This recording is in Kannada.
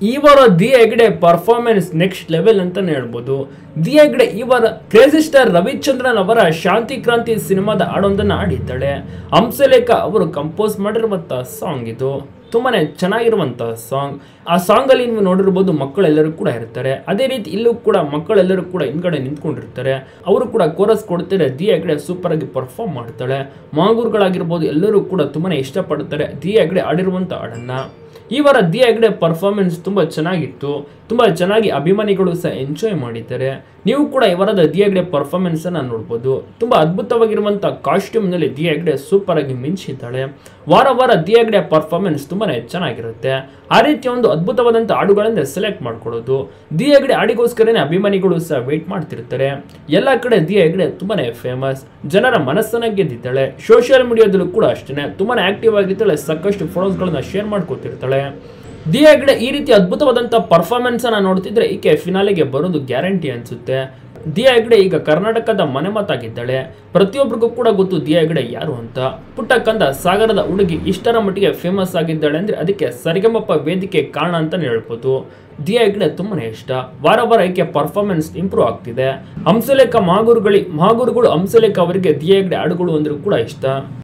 ಈ ವಾರ the Hegde performance next level ಅಂತಾನೆ ಹೇಳ್ಬೋದು ದಿ ಹೆಗ್ಡೆ ಈ ವಾರ ಕ್ರೇಜಿ ಸ್ಟಾರ್ ರವಿಚಂದ್ರನ್ ಅವರ ಶಾಂತಿ ಕ್ರಾಂತಿ ಸಿನಿಮಾದ ಹಾಡೊಂದನ್ನು ಹಾಡಿದ್ದಾಳೆ ಹಂಸಲೇಖ ಅವರು ಕಂಪೋಸ್ ಮಾಡಿರುವಂಥ ಸಾಂಗ್ ಇದು ತುಂಬಾನೇ ಚೆನ್ನಾಗಿರುವಂಥ ಸಾಂಗ್ ಆ ಸಾಂಗಲ್ಲಿ ನೀವು ನೋಡಿರ್ಬೋದು ಮಕ್ಕಳೆಲ್ಲರೂ ಕೂಡ ಇರ್ತಾರೆ ಅದೇ ರೀತಿ ಇಲ್ಲೂ ಕೂಡ ಮಕ್ಕಳೆಲ್ಲರೂ ಕೂಡ ಹಿಂದ್ಗಡೆ ನಿಂತ್ಕೊಂಡಿರ್ತಾರೆ ಅವರು ಕೂಡ ಕೋರಸ್ ಕೊಡ್ತಾರೆ ದಿ ಹೆಗ್ಡೆ ಸೂಪರ್ ಆಗಿ ಪರ್ಫಾರ್ಮ್ ಮಾಡ್ತಾಳೆ ಮಾಂಗೂರ್ಗಳಾಗಿರ್ಬೋದು ಎಲ್ಲರೂ ಕೂಡ ತುಂಬಾನೇ ಇಷ್ಟಪಡ್ತಾರೆ ದಿ ಹೆಗ್ಡೆ ಆಡಿರುವಂಥ ಹಾಡನ್ನ ಈ ವಾರ ದಿ ಹೆಗ್ಡೆ ಪರ್ಫಾರ್ಮೆನ್ಸ್ ತುಂಬ ಚೆನ್ನಾಗಿತ್ತು ತುಂಬ ಚೆನ್ನಾಗಿ ಅಭಿಮಾನಿಗಳು ಸಹ ಎಂಜಾಯ್ ಮಾಡಿದ್ದಾರೆ ನೀವು ಕೂಡ ಈ ವಾರದ ದಿ ಹೆಗ್ಡೆ ಪರ್ಫಾರ್ಮೆನ್ಸ್ ಅನ್ನ ನೋಡ್ಬೋದು ತುಂಬ ಅದ್ಭುತವಾಗಿರುವಂಥ ಕಾಸ್ಟ್ಯೂಮ್ನಲ್ಲಿ ದಿ ಹೆಗ್ಡೆ ಸೂಪರ್ ಆಗಿ ಮಿಂಚಿದ್ದಾಳೆ ವಾರ ವಾರ ದಿ ಹೆಗ್ಡೆ ಪರ್ಫಾರ್ಮೆನ್ಸ್ ತುಂಬಾನೇ ಚೆನ್ನಾಗಿರುತ್ತೆ ಆ ರೀತಿಯ ಒಂದು ಅದ್ಭುತವಾದಂಥ ಹಾಡುಗಳಿಂದ ಸೆಲೆಕ್ಟ್ ಮಾಡ್ಕೊಳ್ಳೋದು ದಿ ಹೆಗ್ಡೆ ಹಾಡಿಗೋಸ್ಕರನೇ ಅಭಿಮಾನಿಗಳು ಸಹ ವೇಟ್ ಮಾಡ್ತಿರ್ತಾರೆ ಎಲ್ಲ ಕಡೆ ದಿ ಹೆಗ್ಡೆ ತುಂಬಾನೇ ಫೇಮಸ್ ಜನರ ಮನಸ್ಸನ್ನ ಗೆದ್ದಿದ್ದಾಳೆ ಸೋಷಿಯಲ್ ಮೀಡಿಯಾದಲ್ಲೂ ಕೂಡ ಅಷ್ಟೇ ತುಂಬಾನೇ ಆಕ್ಟಿವ್ ಆಗಿರ್ತಾಳೆ ಸಾಕಷ್ಟು ಫೋಟೋಸ್ಗಳನ್ನ ಶೇರ್ ಮಾಡ್ಕೊತಿರ್ತಾಳೆ ದಿ ಹೆಗ್ಡೆ ಈ ರೀತಿ ಅದ್ಭುತವಾದಂಥ ಪರ್ಫಾರ್ಮೆನ್ಸ್ ಅನ್ನ ನೋಡ್ತಿದ್ರೆ ಈಕೆ ಫಿನಾಲೆಗೆ ಬರೋದು ಗ್ಯಾರಂಟಿ ಅನ್ಸುತ್ತೆ ದಿ ಹೆಗ್ಡೆ ಈಗ ಕರ್ನಾಟಕದ ಮನೆ ಮಾತಾಗಿದ್ದಾಳೆ ಪ್ರತಿಯೊಬ್ಬರಿಗೂ ಕೂಡ ಗೊತ್ತು ದಿ ಹೆಗ್ಡೆ ಯಾರು ಅಂತ ಪುಟ್ಟ ಕಂದ ಸಾಗರದ ಹುಡುಗಿ ಇಷ್ಟರ ಮಟ್ಟಿಗೆ ಫೇಮಸ್ ಆಗಿದ್ದಾಳೆ ಅಂದ್ರೆ ಅದಕ್ಕೆ ಸರಿಗಮಪ್ಪ ವೇದಿಕೆ ಕಾರಣ ಅಂತಾನೆ ಹೇಳ್ಬೋದು ದಿ ಹೆಗ್ಡೆ ತುಂಬಾನೇ ಇಷ್ಟ ವಾರ ವಾರ ಈಕೆ ಪರ್ಫಾರ್ಮೆನ್ಸ್ ಇಂಪ್ರೂವ್ ಆಗ್ತಿದೆ ಹಂಸಲೇಖ ಮಾಗೂರುಗಳಿ ಮಾಗೂರುಗಳು ಹಂಸಲೇಖ ಅವರಿಗೆ ದಿ ಹೆಗ್ಡೆ ಹಾಡುಗಳು ಅಂದ್ರೂ ಕೂಡ ಇಷ್ಟ